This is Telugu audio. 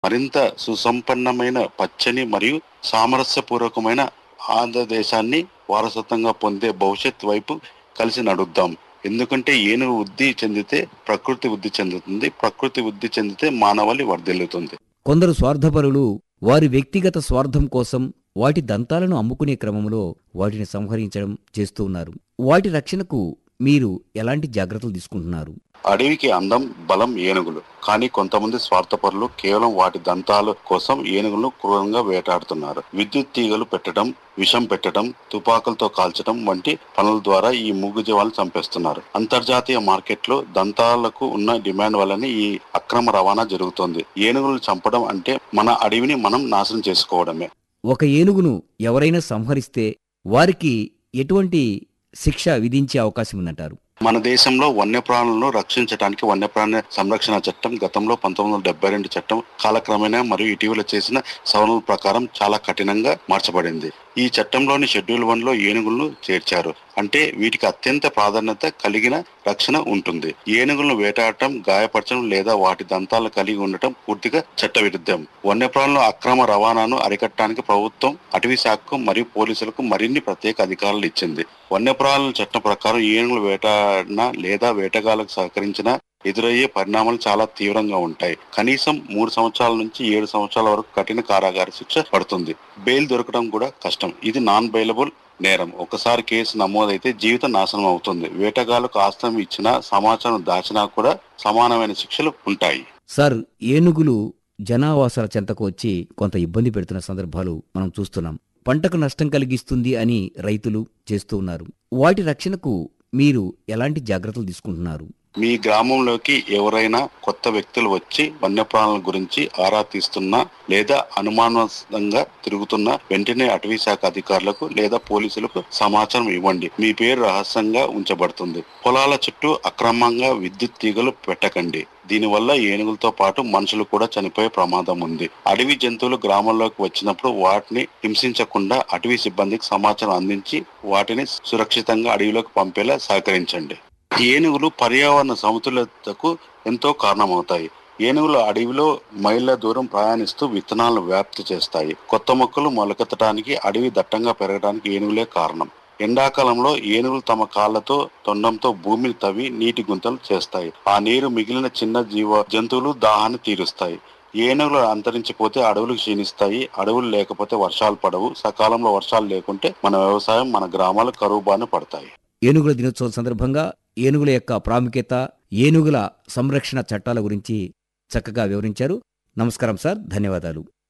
మరింత సుసంపన్నమైన పచ్చని మరియు సామరస్యపూర్వకమైన ఆంధ్రదేశాన్ని వారసత్వంగా పొందే భవిష్యత్ వైపు కలిసి నడుద్దాం ఎందుకంటే ఏనుగు వృద్ధి చెందితే ప్రకృతి వృద్ధి చెందుతుంది ప్రకృతి వృద్ధి చెందితే మానవాళి వర్ధిల్లుతుంది కొందరు స్వార్థపరులు వారి వ్యక్తిగత స్వార్థం కోసం వాటి దంతాలను అమ్ముకునే క్రమంలో వాటిని సంహరించడం చేస్తూ ఉన్నారు వాటి రక్షణకు మీరు ఎలాంటి జాగ్రత్తలు తీసుకుంటున్నారు అడవికి అందం బలం ఏనుగులు కానీ కొంతమంది స్వార్థపరులు కేవలం వాటి దంతాల కోసం ఏనుగులను క్రూరంగా వేటాడుతున్నారు విద్యుత్ తీగలు పెట్టడం విషం పెట్టడం తుపాకులతో కాల్చడం వంటి పనుల ద్వారా ఈ మూగజీవాలను చంపేస్తున్నారు అంతర్జాతీయ మార్కెట్లో దంతాలకు ఉన్న డిమాండ్ వల్లనే ఈ అక్రమ రవాణా జరుగుతోంది ఏనుగులను చంపడం అంటే మన అడవిని మనం నాశనం చేసుకోవడమే ఒక ఏనుగును ఎవరైనా సంహరిస్తే వారికి ఎటువంటి శిక్ష విధించే అవకాశం ఉందంటారు మన దేశంలో వన్యప్రాణులను రక్షించడానికి వన్యప్రాణి సంరక్షణ చట్టం గతంలో పంతొమ్మిది వందల డెబ్బై రెండు చట్టం కాలక్రమేణా మరియు ఇటీవల చేసిన సవరణల ప్రకారం చాలా కఠినంగా మార్చబడింది ఈ చట్టంలోని షెడ్యూల్ వన్ లో ఏనుగులను చేర్చారు అంటే వీటికి అత్యంత ప్రాధాన్యత కలిగిన రక్షణ ఉంటుంది ఏనుగులను వేటాడటం గాయపరచడం లేదా వాటి దంతాలను కలిగి ఉండటం పూర్తిగా చట్టవిరుద్ధం వన్యప్రాణుల అక్రమ రవాణాను అరికట్టడానికి ప్రభుత్వం అటవీ శాఖకు మరియు పోలీసులకు మరిన్ని ప్రత్యేక అధికారాలు ఇచ్చింది వన్యప్రాణుల చట్టం ప్రకారం ఏనుగులు వేటాడినా లేదా వేటగాళ్లకు సహకరించినా ఎదురయ్యే పరిణామాలు చాలా తీవ్రంగా ఉంటాయి కనీసం మూడు సంవత్సరాల నుంచి ఏడు సంవత్సరాల వరకు కఠిన కారాగార శిక్ష పడుతుంది బెయిల్ దొరకడం కూడా కష్టం ఇది నాన్ బెయిలబుల్ నేరం ఒకసారి కేసు నమోదైతే జీవితం నాశనం అవుతుంది వేటగాళ్లకు ఆస్తం ఇచ్చినా సమాచారం దాచినా కూడా సమానమైన శిక్షలు ఉంటాయి సార్ ఏనుగులు జనావాసాల చెంతకు వచ్చి కొంత ఇబ్బంది పెడుతున్న సందర్భాలు మనం చూస్తున్నాం పంటకు నష్టం కలిగిస్తుంది అని రైతులు చేస్తూ ఉన్నారు వాటి రక్షణకు మీరు ఎలాంటి జాగ్రత్తలు తీసుకుంటున్నారు మీ గ్రామంలోకి ఎవరైనా కొత్త వ్యక్తులు వచ్చి వన్యప్రాణుల గురించి ఆరా తీస్తున్నా లేదా అనుమానాస్పదంగా తిరుగుతున్నా వెంటనే అటవీ శాఖ అధికారులకు లేదా పోలీసులకు సమాచారం ఇవ్వండి మీ పేరు రహస్యంగా ఉంచబడుతుంది పొలాల చుట్టూ అక్రమంగా విద్యుత్ తీగలు పెట్టకండి దీనివల్ల ఏనుగులతో పాటు మనుషులు కూడా చనిపోయే ప్రమాదం ఉంది అడవి జంతువులు గ్రామంలోకి వచ్చినప్పుడు వాటిని హింసించకుండా అటవీ సిబ్బందికి సమాచారం అందించి వాటిని సురక్షితంగా అడవిలోకి పంపేలా సహకరించండి ఏనుగులు పర్యావరణ సమతుల్యతకు ఎంతో కారణమవుతాయి ఏనుగులు అడవిలో మైళ్ళ దూరం ప్రయాణిస్తూ విత్తనాలను వ్యాప్తి చేస్తాయి కొత్త మొక్కలు మొలకెత్తడానికి అడవి దట్టంగా పెరగడానికి ఏనుగులే కారణం ఎండాకాలంలో ఏనుగులు తమ కాళ్లతో తొండంతో భూమిని తవ్వి నీటి గుంతలు చేస్తాయి ఆ నీరు మిగిలిన చిన్న జీవ జంతువులు దాహాన్ని తీరుస్తాయి ఏనుగులు అంతరించిపోతే అడవులు క్షీణిస్తాయి అడవులు లేకపోతే వర్షాలు పడవు సకాలంలో వర్షాలు లేకుంటే మన వ్యవసాయం మన గ్రామాలు కరువు బారిన పడతాయి ఏనుగుల దినోత్సవం సందర్భంగా ఏనుగుల యొక్క ప్రాముఖ్యత ఏనుగుల సంరక్షణ చట్టాల గురించి చక్కగా వివరించారు నమస్కారం సార్ ధన్యవాదాలు